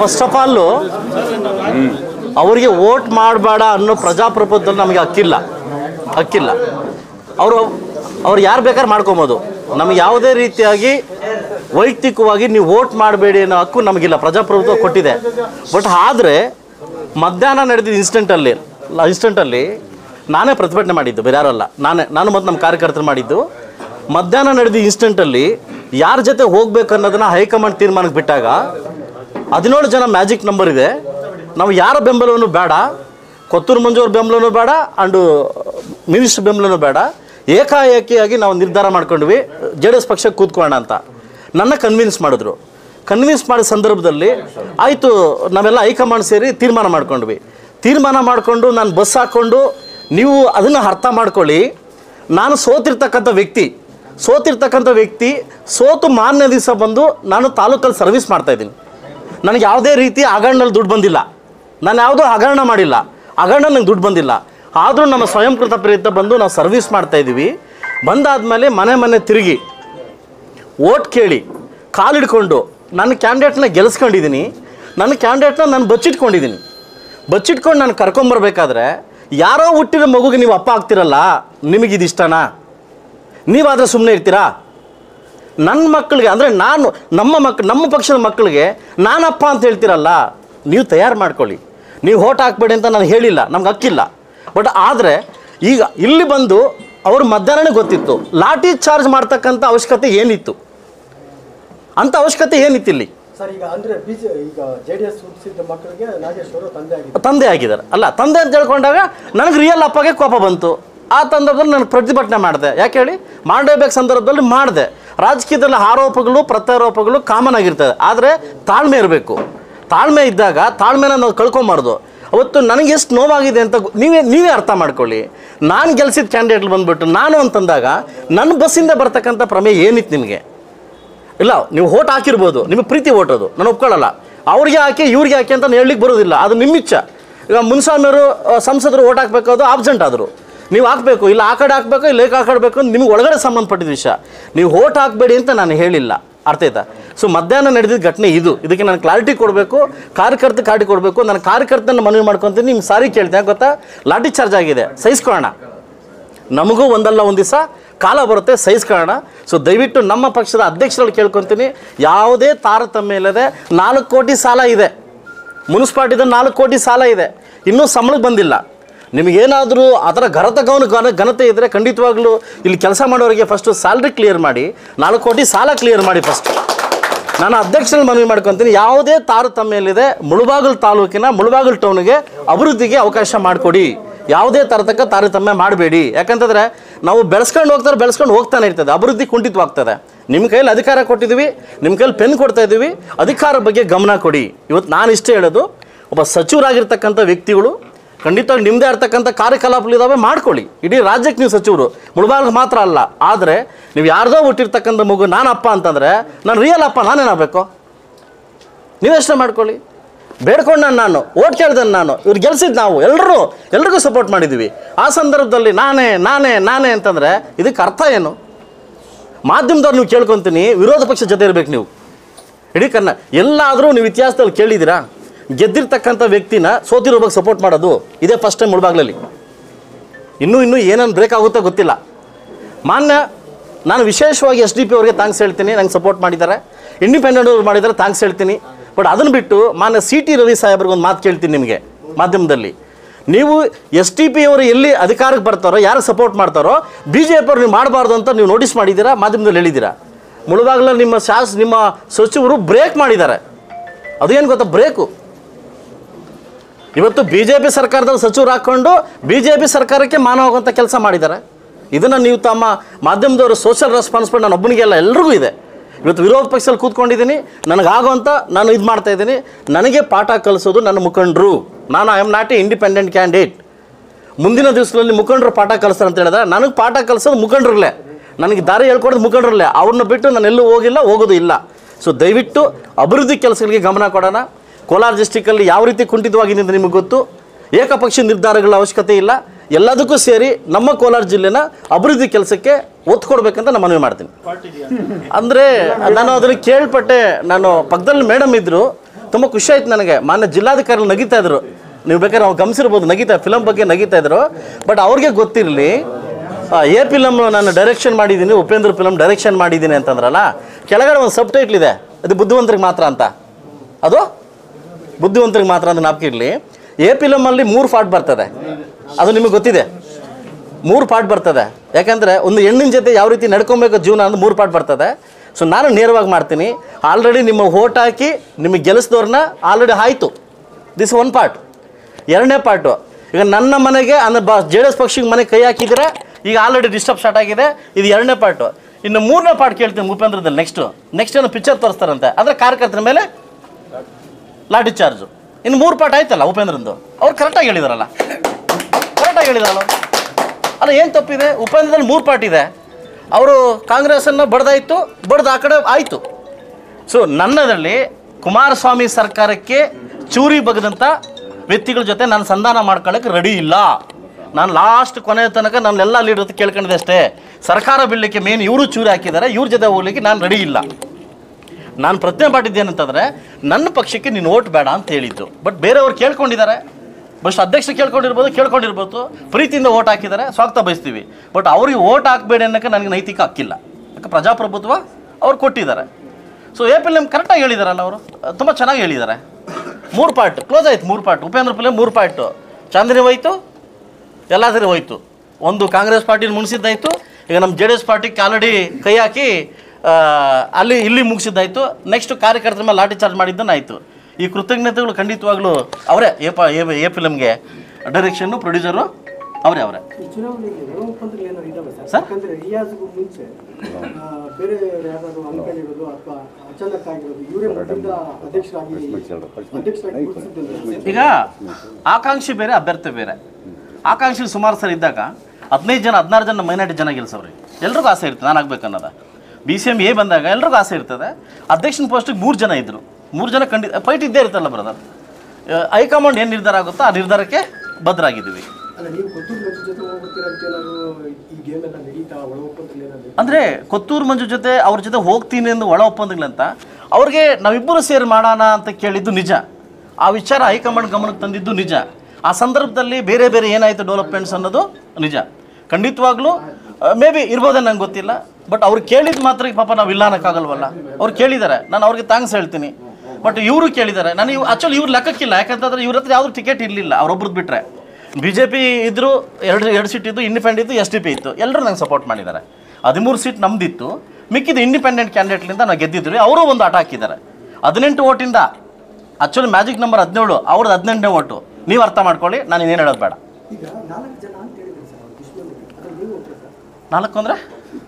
First of all ಅವರಿಗೆ vote ಮಾಡಬೇಡ ಅನ್ನೋ ಪ್ರಜಾಪ್ರಭುತ್ವದಲ್ಲಿ ನಮಗೆ ಹಕ್ಕಿಲ್ಲ ಹಕ್ಕಿಲ್ಲ ಅವರು ಅವ್ರು ಯಾರು ಬೇಕಾದ್ರೆ ಮಾಡ್ಕೊಬೋದು ನಮಗೆ ಯಾವುದೇ ರೀತಿಯಾಗಿ ವೈಯಕ್ತಿಕವಾಗಿ ನೀವು ವೋಟ್ ಮಾಡಬೇಡಿ ಅನ್ನೋ ಹಕ್ಕು ನಮಗಿಲ್ಲ ಪ್ರಜಾಪ್ರಭುತ್ವ ಕೊಟ್ಟಿದೆ ಬಟ್ ಆದರೆ ಮಧ್ಯಾಹ್ನ ನಡೆದಿದ್ದ ಇನ್ಸ್ಟೆಂಟಲ್ಲಿ ಇನ್ಸ್ಟೆಂಟಲ್ಲಿ ನಾನೇ ಪ್ರತಿಭಟನೆ ಮಾಡಿದ್ದು ಬೇರೆ ಯಾರಲ್ಲ ನಾನೇ ನಾನು ಮತ್ತು ನಮ್ಮ ಕಾರ್ಯಕರ್ತರು ಮಾಡಿದ್ದು ಮಧ್ಯಾಹ್ನ ನಡೆದ ಇನ್ಸ್ಟೆಂಟಲ್ಲಿ ಯಾರ ಜೊತೆ ಹೋಗ್ಬೇಕು ಅನ್ನೋದನ್ನ ಹೈಕಮಾಂಡ್ ತೀರ್ಮಾನಕ್ಕೆ ಬಿಟ್ಟಾಗ ಹದಿನೇಳು ಜನ ಮ್ಯಾಜಿಕ್ ನಂಬರ್ ಇದೆ ನಾವು ಯಾರ ಬೆಂಬಲವನ್ನು ಬೇಡ ಕೊತ್ತೂರು ಮಂಜೂರ್ ಬೆಂಬಲನೂ ಬೇಡ ಆ್ಯಂಡು ಮಿನಿಸ್ಟರ್ ಬೆಂಬಲನೂ ಬೇಡ ಏಕಾಏಕಿಯಾಗಿ ನಾವು ನಿರ್ಧಾರ ಮಾಡ್ಕೊಂಡ್ವಿ ಜೆ ಡಿ ಎಸ್ ಪಕ್ಷಕ್ಕೆ ಕೂತ್ಕೊಳ್ಳೋಣ ಅಂತ ನನ್ನ ಕನ್ವಿನ್ಸ್ ಮಾಡಿದ್ರು ಕನ್ವಿನ್ಸ್ ಮಾಡಿದ ಸಂದರ್ಭದಲ್ಲಿ ಆಯಿತು ನಾವೆಲ್ಲ ಹೈಕಮಾಂಡ್ ಸೇರಿ ತೀರ್ಮಾನ ಮಾಡ್ಕೊಂಡ್ವಿ ತೀರ್ಮಾನ ಮಾಡಿಕೊಂಡು ನಾನು ಬಸ್ ಹಾಕ್ಕೊಂಡು ನೀವು ಅದನ್ನು ಅರ್ಥ ಮಾಡ್ಕೊಳ್ಳಿ ನಾನು ಸೋತಿರ್ತಕ್ಕಂಥ ವ್ಯಕ್ತಿ ಸೋತಿರ್ತಕ್ಕಂಥ ವ್ಯಕ್ತಿ ಸೋತು ಮಾನ್ಯ ದಿವಸ ಬಂದು ನಾನು ತಾಲೂಕಲ್ಲಿ ಸರ್ವಿಸ್ ಮಾಡ್ತಾಯಿದ್ದೀನಿ ನನಗೆ ಯಾವುದೇ ರೀತಿ ಹಗರಣದಲ್ಲಿ ದುಡ್ಡು ಬಂದಿಲ್ಲ ನಾನು ಯಾವುದೂ ಹಗರಣ ಮಾಡಿಲ್ಲ ಹಗರಣ ನಂಗೆ ದುಡ್ಡು ಬಂದಿಲ್ಲ ಆದರೂ ನಮ್ಮ ಸ್ವಯಂಕೃತ ಪ್ರೇರಿತ ಬಂದು ನಾವು ಸರ್ವಿಸ್ ಮಾಡ್ತಾ ಇದ್ದೀವಿ ಬಂದಾದಮೇಲೆ ಮನೆ ಮನೆ ತಿರುಗಿ ಓಟ್ ಕೇಳಿ ಕಾಲಿಡ್ಕೊಂಡು ನನ್ನ ಕ್ಯಾಂಡಿಡೇಟ್ನ ಗೆಲ್ಲಿಸ್ಕೊಂಡಿದ್ದೀನಿ ನನ್ನ ಕ್ಯಾಂಡಿಡೇಟ್ನ ನಾನು ಬಚ್ಚಿಟ್ಕೊಂಡಿದ್ದೀನಿ ಬಚ್ಚಿಟ್ಕೊಂಡು ನಾನು ಕರ್ಕೊಂಬರ್ಬೇಕಾದ್ರೆ ಯಾರೋ ಹುಟ್ಟಿರೋ ಮಗುಗೆ ನೀವು ಅಪ್ಪ ಆಗ್ತಿರಲ್ಲ ನಿಮಗಿದು ಇಷ್ಟನಾ ನೀವಾದರೆ ಸುಮ್ಮನೆ ಇರ್ತೀರಾ ನನ್ನ ಮಕ್ಕಳಿಗೆ ಅಂದರೆ ನಾನು ನಮ್ಮ ಮಕ್ಕಳು ನಮ್ಮ ಪಕ್ಷದ ಮಕ್ಕಳಿಗೆ ನಾನಪ್ಪ ಅಂತ ಹೇಳ್ತೀರಲ್ಲ ನೀವು ತಯಾರು ಮಾಡ್ಕೊಳ್ಳಿ ನೀವು ಓಟ್ ಹಾಕ್ಬೇಡಿ ಅಂತ ನಾನು ಹೇಳಿಲ್ಲ ನಮ್ಗೆ ಹಕ್ಕಿಲ್ಲ ಬಟ್ ಆದರೆ ಈಗ ಇಲ್ಲಿ ಬಂದು ಅವರು ಮಧ್ಯಾಹ್ನ ಗೊತ್ತಿತ್ತು ಲಾಠಿ ಚಾರ್ಜ್ ಮಾಡ್ತಕ್ಕಂಥ ಅವಶ್ಯಕತೆ ಏನಿತ್ತು ಅಂಥ ಅವಶ್ಯಕತೆ ಏನಿತ್ತು ಇಲ್ಲಿ ಸರ್ ಈಗ ಅಂದ್ರೆ ಬಿಜೆ ಈಗ ಜೆ ಡಿ ಎಸ್ ಹುಟ್ಟಿಸಿದ ಮಕ್ಕಳಿಗೆ ನಾಗೇಶ್ವರು ತಂದೆ ಆಗಿದೆ ತಂದೆ ಆಗಿದ್ದಾರೆ ಅಲ್ಲ ತಂದೆ ಅಂತ ಹೇಳ್ಕೊಂಡಾಗ ನನಗೆ ರಿಯಲ್ ಅಪ್ಪಗೆ ಕೋಪ ಬಂತು ಆ ಸಂದರ್ಭದಲ್ಲಿ ನಾನು ಪ್ರತಿಭಟನೆ ಮಾಡಿದೆ ಯಾಕೆ ಹೇಳಿ ಮಾಡಲೇಬೇಕು ಸಂದರ್ಭದಲ್ಲಿ ಮಾಡಿದೆ ರಾಜಕೀಯದಲ್ಲಿ ಆರೋಪಗಳು ಪ್ರತ್ಯಾರೋಪಗಳು ಕಾಮನ್ ಆಗಿರ್ತದೆ ಆದರೆ ತಾಳ್ಮೆ ಇರಬೇಕು ತಾಳ್ಮೆ ಇದ್ದಾಗ ತಾಳ್ಮೆನ ನಾವು ಕಳ್ಕೊಂಬಾರ್ದು ಅವತ್ತು ನನಗೆ ಎಷ್ಟು ನೋವಾಗಿದೆ ಅಂತ ಗೊ- ನೀವೇ ನೀವೇ ಅರ್ಥ ಮಾಡ್ಕೊಳ್ಳಿ ನಾನು ಗೆಲ್ಸಿದ ಕ್ಯಾಂಡಿಡೇಟ್ ಬಂದ್ಬಿಟ್ಟು ನಾನು ಅಂತಂದಾಗ ನನ್ನ ಬಸ್ಸಿಂದ ಬರ್ತಕ್ಕಂಥ ಪ್ರಮೇಯ ಏನಿತ್ತು ನಿಮಗೆ ಇಲ್ಲ ನೀವು ಓಟ್ ಹಾಕಿರ್ಬೋದು ನಿಮಗೆ ಪ್ರೀತಿ ಓಟ್ ಅದು ನಾನು ಒಪ್ಕೊಳ್ಳಲ್ಲ ಅವ್ರಿಗೆ ಹಾಕಿ ಇವ್ರಿಗೆ ಹಾಕಿ ಅಂತ ನಾನು ಹೇಳಲಿಕ್ಕೆ ಬರೋದಿಲ್ಲ ಅದು ನಿಮ್ಮ ಇಚ್ಛ ಈಗ ಮುನ್ಸ್ವಾಮಿಯವರು ಆ, ಸಂಸದರು ಓಟ್ ಹಾಕಬೇಕು ಅದು ಆಬ್ಸೆಂಟ್ ಆದರು ನೀವು ಹಾಕಬೇಕು ಇಲ್ಲ ಆ ಕಡೆ ಹಾಕಬೇಕು ಇಲ್ಲ ಈ ಕಡೆ ಹಾಕಬೇಕು ಅಂತ ನಿಮಗೆ ಒಳಗಡೆ ಸಂಬಂಧಪಟ್ಟಿದ ವಿಷಯ ನೀವು ಓಟ್ ಹಾಕಬೇಡಿ ಅಂತ ನಾನು ಹೇಳಿಲ್ಲ ಅರ್ಥ ಆಯ್ತಾ ಸೊ ಮಧ್ಯಾಹ್ನ ನಡೆದಿದ್ದ ಘಟನೆ ಇದು ಇದಕ್ಕೆ ನಾನು ಕ್ಲಾರಿಟಿ ಕೊಡಬೇಕು ಕಾರ್ಯಕರ್ತ ಕ್ಲಾರಿಟಿ ಕೊಡಬೇಕು ನಾನು ಕಾರ್ಯಕರ್ತನ ಮನವಿ ಮಾಡ್ಕೊತೀನಿ ನಿಮ್ಗೆ ಸಾರಿ ಕೇಳ್ತೀನಿ ಯಾಕೆ ಗೊತ್ತಾ ಲಾಠಿ ಚಾರ್ಜ್ ಆಗಿದೆ ಸಹಿಸ್ಕೊಳ್ಳೋಣ ನಮಗೂ ಒಂದಲ್ಲ ಒಂದು ದಿವಸ ಕಾಲ ಬರುತ್ತೆ ಸಹಿಸ್ಕೊಳ್ಳೋಣ ಸೊ ದಯವಿಟ್ಟು ನಮ್ಮ ಪಕ್ಷದ ಅಧ್ಯಕ್ಷರಲ್ಲಿ ಕೇಳ್ಕೊತೀನಿ ಯಾವುದೇ ತಾರತಮ್ಯ ಇಲ್ಲದೆ ನಾಲ್ಕು ಕೋಟಿ ಸಾಲ ಇದೆ ಮುನ್ಸಿಪಾಲ್ಟಿದ ನಾಲ್ಕು ಕೋಟಿ ಸಾಲ ಇದೆ ಇನ್ನೂ ಸಂಬಳಕ್ಕೆ ಬಂದಿಲ್ಲ ನಿಮಗೇನಾದರೂ ಅದರ ಘನತ ಗೌನ ಘನ ಘನತೆ ಇದ್ದರೆ ಖಂಡಿತವಾಗ್ಲೂ ಇಲ್ಲಿ ಕೆಲಸ ಮಾಡೋರಿಗೆ ಫಸ್ಟು ಸ್ಯಾಲ್ರಿ ಕ್ಲಿಯರ್ ಮಾಡಿ ನಾಲ್ಕು ಕೋಟಿ ಸಾಲ ಕ್ಲಿಯರ್ ಮಾಡಿ ಫಸ್ಟ್ ನಾನು ಅಧ್ಯಕ್ಷರಲ್ಲಿ ಮನವಿ ಮಾಡ್ಕೊತೀನಿ ಯಾವುದೇ ತಾರತಮ್ಯ ಇಲ್ಲದೆ ಮುಳುಬಾಗಿಲು ತಾಲೂಕಿನ ಮುಳುಬಾಗಿಲು ಟೌನ್ಗೆ ಅಭಿವೃದ್ಧಿಗೆ ಅವಕಾಶ ಮಾಡಿಕೊಡಿ ಯಾವುದೇ ತರತಕ್ಕ ತಾರತಮ್ಯ ಮಾಡಬೇಡಿ ಯಾಕಂತಂದರೆ ನಾವು ಬೆಳೆಸ್ಕೊಂಡು ಹೋಗ್ತಾರೆ ಬೆಳೆಸ್ಕೊಂಡು ಹೋಗ್ತಾನೆ ಇರ್ತದೆ ಅಭಿವೃದ್ಧಿ ಕುಂಠಿತವಾಗ್ತದೆ ನಿಮ್ಮ ಕೈಯಲ್ಲಿ ಅಧಿಕಾರ ಕೊಟ್ಟಿದ್ದೀವಿ ನಿಮ್ಮ ಕೈಯಲ್ಲಿ ಪೆನ್ ಕೊಡ್ತಾ ಇದ್ದೀವಿ ಅಧಿಕಾರ ಬಗ್ಗೆ ಗಮನ ಕೊಡಿ ಇವತ್ತು ನಾನು ಇಷ್ಟೇ ಹೇಳೋದು ಒಬ್ಬ ಸಚಿವರಾಗಿರ್ತಕ್ಕಂಥ ವ್ಯಕ್ತಿಗಳು ಖಂಡಿತವಾಗಿ ನಿಮ್ಮದೇ ಇರ್ತಕ್ಕಂಥ ಕಾರ್ಯಕಲಾಪಗಳಿದ್ದಾವೆ ಮಾಡ್ಕೊಳ್ಳಿ ಇಡೀ ರಾಜ್ಯಕ್ಕೆ ನೀವು ಸಚಿವರು ಮುಳುಬಾಗಿಲು ಮಾತ್ರ ಅಲ್ಲ ಆದರೆ ನೀವು ಯಾರ್ದೋ ಹುಟ್ಟಿರ್ತಕ್ಕಂಥ ಮಗು ನಾನು ಅಪ್ಪ ಅಂತಂದರೆ ನಾನು ರಿಯಲ್ ಅಪ್ಪ ನಾನೇನಾಗಬೇಕು ನೀವೆಷ್ಟೇ ಮಾಡ್ಕೊಳ್ಳಿ ಬೇಡ್ಕೊಂಡ ನಾನು ಓಟ್ ಕೇಳ್ದೆ ನಾನು ಇವ್ರು ಗೆಲ್ಸಿದ್ದು ನಾವು ಎಲ್ಲರೂ ಎಲ್ರಿಗೂ ಸಪೋರ್ಟ್ ಮಾಡಿದ್ದೀವಿ ಆ ಸಂದರ್ಭದಲ್ಲಿ ನಾನೇ ನಾನೇ ನಾನೇ ಅಂತಂದರೆ ಇದಕ್ಕೆ ಅರ್ಥ ಏನು ಮಾಧ್ಯಮದವ್ರು ನೀವು ಕೇಳ್ಕೊತೀನಿ ವಿರೋಧ ಪಕ್ಷ ಜೊತೆ ಇರಬೇಕು ನೀವು ಇಡೀ ಕನ್ನ ಎಲ್ಲಾದರೂ ನೀವು ಇತಿಹಾಸದಲ್ಲಿ ಕೇಳಿದ್ದೀರಾ ಗೆದ್ದಿರ್ತಕ್ಕಂಥ ವ್ಯಕ್ತಿನ ಸೋತಿರೋ ಬಗ್ಗೆ ಸಪೋರ್ಟ್ ಮಾಡೋದು ಇದೇ ಫಸ್ಟ್ ಟೈಮ್ ಮುಳುಬಾಗ್ಲಲ್ಲಿ ಇನ್ನೂ ಇನ್ನೂ ಏನೇನು ಬ್ರೇಕ್ ಆಗುತ್ತೋ ಗೊತ್ತಿಲ್ಲ ಮಾನ್ಯ ನಾನು ವಿಶೇಷವಾಗಿ ಎಸ್ ಡಿ ಪಿ ಅವ್ರಿಗೆ ಥ್ಯಾಂಕ್ಸ್ ಹೇಳ್ತೀನಿ ನಂಗೆ ಸಪೋರ್ಟ್ ಮಾಡಿದ್ದಾರೆ ಇಂಡಿಪೆಂಡೆಂಟ್ ಅವ್ರು ಮಾಡಿದ್ದಾರೆ ಥ್ಯಾಂಕ್ಸ್ ಹೇಳ್ತೀನಿ ಬಟ್ ಅದನ್ನು ಬಿಟ್ಟು ಮಾನ್ಯ ಸಿ ಟಿ ರವಿ ಸಾಹೇಬ್ರಿಗೆ ಒಂದು ಮಾತು ಕೇಳ್ತೀನಿ ನಿಮಗೆ ಮಾಧ್ಯಮದಲ್ಲಿ ನೀವು ಎಸ್ ಟಿ ಪಿ ಅವರು ಎಲ್ಲಿ ಅಧಿಕಾರಕ್ಕೆ ಬರ್ತಾರೋ ಯಾರು ಸಪೋರ್ಟ್ ಮಾಡ್ತಾರೋ ಬಿ ಜೆ ಪಿ ಅವ್ರು ನೀವು ಮಾಡಬಾರ್ದು ಅಂತ ನೀವು ನೋಟಿಸ್ ಮಾಡಿದ್ದೀರಾ ಮಾಧ್ಯಮದಲ್ಲಿ ಹೇಳಿದ್ದೀರಾ ಮುಳುಬಾಗ್ಲಲ್ಲಿ ನಿಮ್ಮ ಶಾಸ್ ನಿಮ್ಮ ಸಚಿವರು ಬ್ರೇಕ್ ಮಾಡಿದ್ದಾರೆ ಅದು ಏನು ಗೊತ್ತಾ ಬ್ರೇಕು ಇವತ್ತು ಬಿ ಜೆ ಪಿ ಸರ್ಕಾರದಲ್ಲಿ ಸಚಿವರು ಹಾಕ್ಕೊಂಡು ಬಿ ಜೆ ಪಿ ಸರ್ಕಾರಕ್ಕೆ ಮಾನ ಹೋಗುವಂಥ ಕೆಲಸ ಮಾಡಿದ್ದಾರೆ ಇದನ್ನು ನೀವು ತಮ್ಮ ಮಾಧ್ಯಮದವರು ಸೋಷಿಯಲ್ ರೆಸ್ಪಾನ್ಸಿಬಿಲಿಟಿ ನಾನು ಒಬ್ಬನಿಗೆ ಅಲ್ಲ ಎಲ್ರಿಗೂ ಇದೆ ಇವತ್ತು ವಿರೋಧ ಪಕ್ಷದಲ್ಲಿ ಕೂತ್ಕೊಂಡಿದ್ದೀನಿ ನನಗಾಗುವಂಥ ನಾನು ಇದು ಮಾಡ್ತಾ ಇದ್ದೀನಿ ನನಗೆ ಪಾಠ ಕಲಿಸೋದು ನನ್ನ ಮುಖಂಡರು ನಾನು I am not a independent candidate ಮುಂದಿನ ದಿವಸದಲ್ಲಿ ಮುಖಂಡರು ಪಾಠ ಕಲಿಸ್ತಾರೆ ಅಂತ ಹೇಳಿದ್ರೆ ನನಗೆ ಪಾಠ ಕಲಿಸೋದು ಮುಖಂಡರಲ್ಲೇ ನನಗೆ ದಾರಿ ಹೇಳ್ಕೊಡೋದು ಮುಖಂಡರಲ್ಲೇ ಅವ್ರನ್ನ ಬಿಟ್ಟು ನಾನು ಎಲ್ಲೂ ಹೋಗಿಲ್ಲ ಹೋಗೋದು ಇಲ್ಲ ಸೊ ದಯವಿಟ್ಟು ಅಭಿವೃದ್ಧಿ ಕೆಲಸಗಳಿಗೆ ಗಮನ ಕೊಡೋಣ ಕೋಲಾರ ಡಿಸ್ಟಿಕಲ್ಲಿ ಯಾವ ರೀತಿ ಕುಂಠಿತವಾಗಿದೆ ಅಂತ ನಿಮಗೆ ಗೊತ್ತು ಏಕಪಕ್ಷ ನಿರ್ಧಾರಗಳ ಅವಶ್ಯಕತೆ ಇಲ್ಲ ಎಲ್ಲದಕ್ಕೂ ಸೇರಿ ನಮ್ಮ ಕೋಲಾರ ಜಿಲ್ಲೆನ ಅಭಿವೃದ್ಧಿ ಕೆಲಸಕ್ಕೆ ಒತ್ತು ಕೊಡ್ಬೇಕಂತ ನಾನು ಮನವಿ ಮಾಡ್ತೀನಿ ಅಂದರೆ ನಾನು ಅದನ್ನು ಕೇಳ್ಪಟ್ಟೆ ನಾನು ಪಕ್ಕದಲ್ಲಿ ಮೇಡಮ್ ಇದ್ದರು ತುಂಬ ಖುಷಿ ಆಯ್ತು ನನಗೆ ಮಾನ್ಯ ಜಿಲ್ಲಾಧಿಕಾರಿಗಳು ನಗಿತಾ ಇದ್ರು ನೀವು ಬೇಕಾದ್ರೆ ನಾವು ಗಮನಿಸಿರ್ಬೋದು ನಗಿತಾ ಫಿಲಮ್ ಬಗ್ಗೆ ನಗಿತಾ ಇದ್ರು ಬಟ್ ಅವ್ರಿಗೆ ಗೊತ್ತಿರಲಿ ಎ ಫಿಲಮ್ ನಾನು ಡೈರೆಕ್ಷನ್ ಮಾಡಿದ್ದೀನಿ ಉಪೇಂದ್ರ ಫಿಲಮ್ ಡೈರೆಕ್ಷನ್ ಮಾಡಿದ್ದೀನಿ ಅಂತಂದ್ರಲ್ಲ ಕೆಳಗಡೆ ಒಂದು ಸಬ್ ಟೈಟ್ಲ್ ಇದೆ ಅದು ಬುದ್ಧಿವಂತರಿಗೆ ಮಾತ್ರ ಅಂತ ಅದು ಬುದ್ಧಿವಂತರಿಗೆ ಮಾತ್ರ ಅಂತ ನಾಪ್ಕ ಇರಲಿ ಎ ಫಿಲಮಲ್ಲಿ ಮೂರು ಪಾರ್ಟ್ ಬರ್ತದೆ ಅದು ನಿಮಗೆ ಗೊತ್ತಿದೆ ಮೂರು ಪಾರ್ಟ್ ಬರ್ತದೆ ಯಾಕಂದರೆ ಒಂದು ಹೆಣ್ಣಿನ ಜೊತೆ ಯಾವ ರೀತಿ ನಡ್ಕೊಬೇಕು ಜೀವನ ಅಂತ ಮೂರು ಪಾರ್ಟ್ ಬರ್ತದೆ ಸೊ ನಾನು ನೇರವಾಗಿ ಮಾಡ್ತೀನಿ ಆಲ್ರೆಡಿ ನಿಮ್ಮ ಓಟ್ ಹಾಕಿ ನಿಮಗೆ ಗೆಲ್ಲಿಸಿದವ್ರನ್ನ ಆಲ್ರೆಡಿ ಆಯಿತು ದಿಸ್ ಒನ್ ಪಾರ್ಟ್ ಎರಡನೇ ಪಾರ್ಟು ಈಗ ನನ್ನ ಮನೆಗೆ ಅಂದರೆ ಬಾ ಜೆ ಡಿ ಎಸ್ ಪಕ್ಷಕ್ಕೆ ಮನೆಗೆ ಕೈ ಹಾಕಿದರೆ ಈಗ ಆಲ್ರೆಡಿ ಡಿಸ್ಟರ್ಬ್ ಸ್ಟಾರ್ಟ್ ಆಗಿದೆ ಇದು ಎರಡನೇ ಪಾರ್ಟು ಇನ್ನು ಮೂರನೇ ಪಾರ್ಟ್ ಕೇಳ್ತೀನಿ ಉಪೇಂದ್ರದಲ್ಲಿ ನೆಕ್ಸ್ಟು ನೆಕ್ಸ್ಟ್ ಏನೋ ಪಿಕ್ಚರ್ ತೋರಿಸ್ತಾರಂತೆ ಅಂದರೆ ಕಾರ್ಯಕರ್ತರ ಮೇಲೆ ಲಾಠಿ ಚಾರ್ಜು ಇನ್ನು ಮೂರು ಪಾಠ ಆಯ್ತಲ್ಲ ಉಪೇಂದ್ರಂದು ಅವ್ರು ಕರೆಕ್ಟಾಗಿ ಹೇಳಿದಾರಲ್ಲ ಕರೆಕ್ಟಾಗಿ ಹೇಳಿದಾರಲ್ಲ ಅಲ್ಲ ಏನು ತಪ್ಪಿದೆ ಉಪೇಂದ್ರದಲ್ಲಿ ಮೂರು ಪಾರ್ಟ್ ಇದೆ ಅವರು ಕಾಂಗ್ರೆಸ್ಸನ್ನು ಬಡ್ದಾಯಿತು ಬಡ್ದು ಆ ಕಡೆ ಆಯಿತು ಸೊ ನನ್ನದಲ್ಲಿ ಕುಮಾರಸ್ವಾಮಿ ಸರ್ಕಾರಕ್ಕೆ ಚೂರಿ ಬಗದಂಥ ವ್ಯಕ್ತಿಗಳ ಜೊತೆ ನಾನು ಸಂಧಾನ ಮಾಡ್ಕೊಳ್ಳೋಕೆ ರೆಡಿ ಇಲ್ಲ ನಾನು ಲಾಸ್ಟ್ ಕೊನೆ ತನಕ ನನ್ನೆಲ್ಲ ಲೀಡರ್ ಹತ್ರ ಕೇಳ್ಕೊಂಡಿದ್ದೆ ಅಷ್ಟೇ ಸರ್ಕಾರ ಬೀಳಲಿಕ್ಕೆ ಮೇನ್ ಇವರು ಚೂರಿ ಹಾಕಿದ್ದಾರೆ ಇವ್ರ ಜೊತೆ ಹೋಗ್ಲಿಕ್ಕೆ ನಾನು ರೆಡಿ ಇಲ್ಲ ನಾನು ಪ್ರಶ್ನೆ ಮಾಡಿದ್ದೇನಂತಂದರೆ ನನ್ನ ಪಕ್ಷಕ್ಕೆ ನೀನು ಓಟ್ ಬೇಡ ಅಂತ ಹೇಳಿದ್ದು ಬಟ್ ಬೇರೆಯವ್ರು ಕೇಳ್ಕೊಂಡಿದ್ದಾರೆ ಬಸ್ ಅಧ್ಯಕ್ಷರು ಕೇಳ್ಕೊಂಡಿರ್ಬೋದು ಕೇಳ್ಕೊಂಡಿರ್ಬೋದು ಪ್ರೀತಿಯಿಂದ ಓಟ್ ಹಾಕಿದ್ದಾರೆ ಸ್ವಾಗತ ಬಯಸ್ತೀವಿ ಬಟ್ ಅವ್ರಿಗೆ ಓಟ್ ಹಾಕಬೇಡಿ ಅನ್ನೋಕ್ಕೆ ನನಗೆ ನೈತಿಕ ಹಕ್ಕಿಲ್ಲ ಯಾಕೆ ಪ್ರಜಾಪ್ರಭುತ್ವ ಅವ್ರು ಕೊಟ್ಟಿದ್ದಾರೆ ಸೊ ಎ ಪಿ ಎಮ್ ಕರೆಕ್ಟಾಗಿ ಹೇಳಿದಾರಲ್ಲ ಅವರು ತುಂಬ ಚೆನ್ನಾಗಿ ಹೇಳಿದ್ದಾರೆ ಮೂರು ಪಾರ್ಟ್ ಕ್ಲೋಸ್ ಆಯ್ತು ಮೂರು ಪಾರ್ಟ್ ಉಪೇಂದ್ರ ಪಿಲ್ಲೆ ಮೂರು ಪಾರ್ಟು ಚಾಂದಿನಿ ಹೋಯ್ತು ಎಲ್ಲ ಸರಿ ಹೋಯ್ತು ಒಂದು ಕಾಂಗ್ರೆಸ್ ಪಾರ್ಟಿನ ಮುಗಿಸಿದ್ದಾಯ್ತು ಈಗ ನಮ್ಮ ಜೆ ಡಿ ಎಸ್ ಪಾರ್ಟಿಗೆ ಆಲ್ರೆಡಿ ಕೈ ಹಾಕಿ ಆ, ಅಲ್ಲಿ ಇಲ್ಲಿ ಮುಗಿಸಿದ್ದಾಯ್ತು ನೆಕ್ಸ್ಟ್ ಕಾರ್ಯಕರ್ತರ ಮೇಲೆ ಲಾಠಿ ಚಾರ್ಜ್ ಮಾಡಿದ್ದನ್ನಾಯಿತು ಈ ಕೃತಜ್ಞತೆಗಳು ಖಂಡಿತವಾಗ್ಲೂ ಅವರೇ ಎ ಪ ಎ ಫಿಲಮ್ಗೆ ಡೈರೆಕ್ಷನ್ನು ಪ್ರೊಡ್ಯೂಸರು ಅವರೇ ಅವರೇ ಈ ಚುನಾವಣೆಗೆ ಒಳ ಒಪ್ಪಂದಗಳು ಏನಾದ್ರು ಇದಾವೆ ಸರ್ ಸರ್? ಯಾಕಂದ್ರೆ ರಿಯಾಜ್ಗೂ ಮುಂಚೆ ಆ, ಬೇರೆ ಯಾರಾದ್ರು ಅಂಕಲ್ ಇರೋದು ಅಥವಾ ಅಚಾನಕ್ ಆಗಿರೋದು ಇವರೇ ಮೊದಲಿಂದ ಅಧ್ಯಕ್ಷರಾಗಿ ಅಧ್ಯಕ್ಷರಾಗಿ ಗುರುತಿಸಿದ್ದಿಲ್ಲ ಈಗ ಆಕಾಂಕ್ಷಿ ಬೇರೆ ಅಭ್ಯರ್ಥಿ ಬೇರೆ ಆಕಾಂಕ್ಷಿ ಸುಮಾರು ಸರ್ ಇದ್ದಾಗ ಹದಿನೈದು ಜನ ಹದಿನಾರು ಜನ ಮೈನಾರಿಟಿ ಜನ ಗೆಲ್ಸವ್ರಿ ಎಲ್ರಿಗೂ ಆಸೆ ಇರ್ತದೆ ನಾನು ಆಗ್ಬೇಕನ್ನೋದ ಬಿ ಸಿ ಎಮ್ ಎ ಬಂದಾಗ ಎಲ್ರಿಗೂ ಆಸೆ ಇರ್ತದೆ ಅಧ್ಯಕ್ಷನ ಪೋಸ್ಟಿಗೆ ಮೂರು ಜನ ಇದ್ದರು ಮೂರು ಜನ ಖಂಡಿತ ಫೈಟ್ ಇದ್ದೇ ಇರ್ತಲ್ಲ ಬ್ರದರ್ ಹೈಕಮಾಂಡ್ ಏನು ನಿರ್ಧಾರ ಆಗುತ್ತೋ ಆ ನಿರ್ಧಾರಕ್ಕೆ ಬದ್ಧರಾಗಿದ್ದೀವಿ ಅಲ್ಲ ನೀವು ಕೊತ್ತೂರು ಮಂಜು ಜೊತೆ ಹೋಗ್ತೀರಾ ಅಂತ ಏನಾದ್ರು ಈ ಗೇಮ್ ಎಲ್ಲ ನಡೀತಾ ಒಳ ಒಪ್ಪಂದಗಳು ಏನಾದ್ರು ಅಂದರೆ ಕೊತ್ತೂರು ಮಂಜು ಜೊತೆ ಅವ್ರ ಜೊತೆ ಹೋಗ್ತೀನಿ ಎಂದು ಒಳ ಒಪ್ಪಂದಗಳಂತ ಅವ್ರಿಗೆ ನಾವಿಬ್ಬರು ಸೇರಿ ಮಾಡೋಣ ಅಂತ ಕೇಳಿದ್ದು ನಿಜ ಆ ವಿಚಾರ ಹೈಕಮಾಂಡ್ ಗಮನಕ್ಕೆ ತಂದಿದ್ದು ನಿಜ ಆ ಸಂದರ್ಭದಲ್ಲಿ ಬೇರೆ ಬೇರೆ ಏನಾಯಿತು ಡೆವಲಪ್ಮೆಂಟ್ಸ್ ಅನ್ನೋದು ನಿಜ ಖಂಡಿತವಾಗ್ಲೂ ಮೇ ಬಿ ಇರ್ಬೋದೇ ನಂಗೆ ಗೊತ್ತಿಲ್ಲ ಬಟ್ ಅವ್ರು ಕೇಳಿದ ಮಾತ್ರ ಪಾಪ ನಾವು ಇಲ್ಲ ಅನ್ನೋಕ್ಕಾಗಲ್ವಲ್ಲ ಅವ್ರು ಕೇಳಿದ್ದಾರೆ ನಾನು ಅವ್ರಿಗೆ ಥ್ಯಾಂಕ್ಸ್ ಹೇಳ್ತೀನಿ ಬಟ್ ಇವರು ಕೇಳಿದ್ದಾರೆ ನಾನು ಇವ್ ಆ್ಯಕ್ಚುಲಿ ಇವ್ರು ಲೆಕ್ಕಕ್ಕಿಲ್ಲ ಯಾಕಂತಂದ್ರೆ ಇವ್ರ ಹತ್ರ ಯಾವ್ದು ಟಿಕೆಟ್ ಇರಲಿಲ್ಲ ಅವ್ರೊಬ್ರದ್ದು ಬಿಟ್ಟರೆ ಬಿ ಜೆ ಪಿ ಇದ್ದರು ಎರಡು ಎರಡು ಸೀಟ್ ಇದ್ದು ಇಂಡಿಪೆಂಡೆಂಟ್ ಇತ್ತು ಎಸ್ ಡಿ ಪಿ ಇತ್ತು ಎಲ್ಲರೂ ನಂಗೆ ಸಪೋರ್ಟ್ ಮಾಡಿದ್ದಾರೆ ಹದಿಮೂರು ಸೀಟ್ ನಮ್ದಿತ್ತು ಮಿಕ್ಕಿದ ಇಂಡಿಪೆಂಡೆಂಟ್ ಕ್ಯಾಂಡಿಡೇಟ್ಲಿಂದ ನಾವು ಗೆದ್ದಿದ್ವಿ ಅವರು ಒಂದು ಆಟ ಹಾಕಿದ್ದಾರೆ ಹದಿನೆಂಟು ಓಟಿಂದ ಆ್ಯಕ್ಚುಲಿ ಮ್ಯಾಜಿಕ್ ನಂಬರ್ ಹದಿನೇಳು ಅವ್ರದ್ದು ಹದಿನೆಂಟನೇ ಓಟು ನೀವು ಅರ್ಥ ಮಾಡ್ಕೊಳ್ಳಿ ನಾನು ಇನ್ನೇನು ಹೇಳೋದು ಬೇಡ ಈಗ ನಾಲ್ಕು ಜನ ಅಂತ ಹೇಳಿದ್ರು ಸರ್ ಅವ್ರು ದುಶ್ಮನಿಗೆ ಅದ್ರಲ್ಲಿ ನೀವು ಒಬ್ರು ಸರ್ ನಾಲ್ಕು ಅಂದರೆ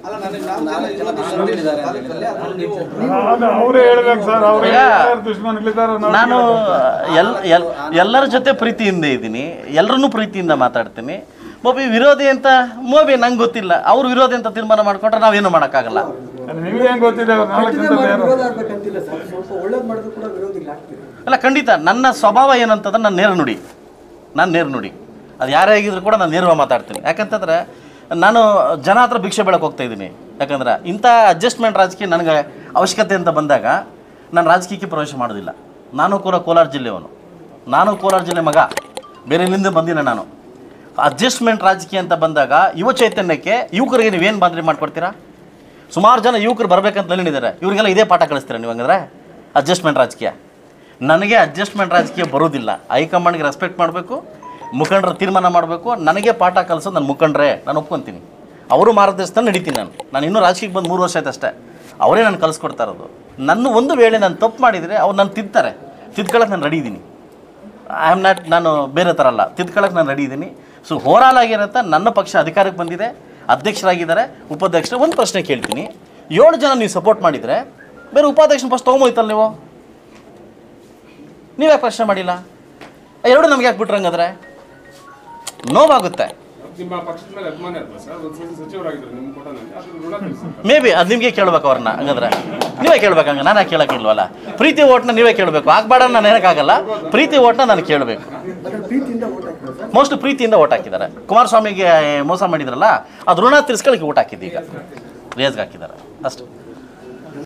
ಅವರೇ ಹೇಳ್ಬೇಕು ಸರ್ ಅವ್ರಿಗೆ ಈಗ ಯಾರ್ಯಾರು ದುಶ್ಮನ್ಗಳಿದಾರೋ ನಾವು ನಾನು ಎಲ್ ಎಲ್ ಎಲ್ಲರ ಜೊತೆ ಪ್ರೀತಿಯಿಂದ ಇದ್ದೀನಿ ಎಲ್ಲರನ್ನೂ ಪ್ರೀತಿಯಿಂದ ಮಾತಾಡ್ತೀನಿ ಮೋಬಿ ವಿರೋಧಿ ಅಂತ ಮೋಬಿ ನಂಗೆ ಗೊತ್ತಿಲ್ಲ ಅವ್ರು ವಿರೋಧಿ ಅಂತ ತೀರ್ಮಾನ ಮಾಡ್ಕೊಂಡ್ರೆ ನಾವೇನು ಮಾಡೋಕ್ಕಾಗಲ್ಲ ನಿಮ್ಗೆ ಹೆಂಗ್ ಗೊತ್ತಿದೆ ಅವ್ರು ನಾಲ್ಕು ಕೆಟ್ಟದೇ ಜನದಲ್ಲಿ ಮಾಡಿ ಯಾರು ವಿರೋಧ ಆಗ್ಬೇಕಂತಿಲ್ಲ ಸರ್ ಸ್ವಲ್ಪ ಒಳ್ಳೇದು ಮಾಡಿದ್ರು ಕೂಡ ವಿರೋಧಿಗಳಾಗ್ತೀರಿ ಅಲ್ಲ ಖಂಡಿತ ನನ್ನ ಸ್ವಭಾವ ಏನಂತಂದ್ರೆ ನಾನು ನೇರ ನುಡಿ ನಾನು ನೇರ ನುಡಿ ಅದು ಯಾರೇ ಆಗಿದ್ರು ಕೂಡ ನಾನು ನೇರವಾಗಿ ಮಾತಾಡ್ತೀನಿ ಯಾಕಂತಂದ್ರೆ ನಾನು ಜನ ಹತ್ರ ಭಿಕ್ಷೆ ಬೆಳಕ್ಕೆ ಹೋಗ್ತಾ ಇದ್ದೀನಿ ಯಾಕಂದ್ರೆ ಇಂಥ ಅಡ್ಜಸ್ಟ್ಮೆಂಟ್ ರಾಜಕೀಯ ನನಗೆ ಅವಶ್ಯಕತೆ ಅಂತ ಬಂದಾಗ ನಾನು ರಾಜಕೀಯಕ್ಕೆ ಪ್ರವೇಶ ಮಾಡೋದಿಲ್ಲ ನಾನು ಕೂಡ ಕೋಲಾರ ಜಿಲ್ಲೆಯವನು ನಾನು ಕೋಲಾರ ಜಿಲ್ಲೆ ಮಗ ಬೇರೆ ಎಲ್ಲಿಂದ ಬಂದಿಲ್ಲ ನಾನು ಅಡ್ಜಸ್ಟ್ಮೆಂಟ್ ರಾಜಕೀಯ ಅಂತ ಬಂದಾಗ ಯುವ ಚೈತನ್ಯಕ್ಕೆ ಯುವಕರಿಗೆ ನೀವೇನು ಬಾಂಧವ್ಯ ಮಾಡ್ಕೊಡ್ತೀರಾ ಸುಮಾರು ಜನ ಯುವಕರು ಬರ್ಬೇಕಂತ ಹೇಳಿದ್ದಾರೆ ಇವ್ರಿಗೆಲ್ಲ ಇದೇ ಪಾಠ ಕಳಿಸ್ತೀರಾ ನೀವು ಹಂಗಂದ್ರೆ ಅಡ್ಜಸ್ಟ್ಮೆಂಟ್ ರಾಜಕೀಯ ನನಗೆ ಅಡ್ಜಸ್ಟ್ಮೆಂಟ್ ರಾಜಕೀಯ ಬರೋದಿಲ್ಲ ಹೈಕಮಾಂಡ್ಗೆ ರೆಸ್ಪೆಕ್ಟ್ ಮಾಡಬೇಕು ಮುಖಂಡರ ತೀರ್ಮಾನ ಮಾಡಬೇಕು ನನಗೆ ಪಾಠ ಕಲಿಸೋದು ನನ್ನ ಮುಖಂಡ್ರೆ ನಾನು ಒಪ್ಕೊತೀನಿ ಅವರು ಮಾರ್ಗದರ್ಶನ ನಡೀತೀನಿ ನಾನು ನಾನು ಇನ್ನೂ ರಾಜಕೀಯಕ್ಕೆ ಬಂದು ಮೂರು ವರ್ಷ ಆಯ್ತು ಅಷ್ಟೇ ಅವರೇ ನಾನು ಕಲಿಸ್ಕೊಡ್ತಾ ಇರೋದು ನನ್ನ ಒಂದು ವೇಳೆ ನಾನು ತಪ್ಪು ಮಾಡಿದರೆ ಅವ್ರು ನಾನು ತಿದ್ತಾರೆ ತಿದ್ಕೊಳ್ಳೋಕೆ ನಾನು ರೆಡಿ ಇದ್ದೀನಿ ಐ ಆಮ್ ನಾಟ್ ನಾನು ಬೇರೆ ಥರ ಅಲ್ಲ ತಿದ್ಕೊಳ್ಳೋಕೆ ನಾನು ರೆಡಿ ಇದ್ದೀನಿ ಸೊ ಓವರಾಲ್ ಆಗಿರತ್ತ ನನ್ನ ಪಕ್ಷ ಅಧಿಕಾರಕ್ಕೆ ಬಂದಿದೆ ಅಧ್ಯಕ್ಷರಾಗಿದ್ದಾರೆ ಉಪಾಧ್ಯಕ್ಷರು ಒಂದು ಪ್ರಶ್ನೆ ಕೇಳ್ತೀನಿ ಏಳು ಜನ ನೀವು ಸಪೋರ್ಟ್ ಮಾಡಿದರೆ ಬೇರೆ ಉಪಾಧ್ಯಕ್ಷನ ಫಸ್ಟ್ ತೊಗೊಂಬೋಯ್ತಲ್ಲ ನೀವು ನೀವ್ಯಾಕೆ ಪ್ರಶ್ನೆ ಮಾಡಿಲ್ಲ ಎರಡು ನಮ್ಗೆ ಯಾಕೆ ಬಿಟ್ರು ಹಂಗಾದ್ರೆ ನೋವಾಗುತ್ತೆ ನಿಮ್ಮ ಪಕ್ಷದ ಮೇಲೆ ಅಭಿಮಾನ ಇರ್ತದೆ ಸರ್ ಒಂದು ಸಲ ಸಚಿವರಾಗಿದ್ರು ನಿಮ್ಮ ಕೊಟ್ಟನಲ್ಲಿ ಅದ್ರ ಋಣ ತೀರಿಸಿ ಮೇ ಬಿ ಅದು ನಿಮಗೆ ಕೇಳ್ಬೇಕು ಅವ್ರನ್ನ ಹಂಗಂದ್ರೆ ನೀವೇ ಕೇಳ್ಬೇಕು ಹಂಗೆ ನಾನು ಕೇಳೋಕ್ಕಿಲ್ವಲ್ಲ ಪ್ರೀತಿ ಓಟ್ನ ನೀವೇ ಕೇಳಬೇಕು ಆಗ್ಬೇಡ ನಾನು ಹೇಳೋಕ್ಕಾಗಲ್ಲ ಪ್ರೀತಿ ಓಟ್ನ ನಾನು ಕೇಳಬೇಕು ಅದ್ರ ಪ್ರೀತಿಯಿಂದ ಓಟ್ ಹಾಕಿದ್ರು ಸರ್ ಮೋಸ್ಟ್ ಪ್ರೀತಿಯಿಂದ ಓಟ್ ಹಾಕಿದ್ದಾರೆ ಕುಮಾರಸ್ವಾಮಿಗೆ ಮೋಸ ಮಾಡಿದ್ರಲ್ಲ ಅದು ಋಣ ತಿರ್ಸ್ಕೊಳ್ಳಿಕ್ಕೆ ಓಟ್ ಹಾಕಿದ್ದು ಈಗ ರೇಸ್ಗೆ ಹಾಕಿದ್ದಾರೆ ಅಷ್ಟು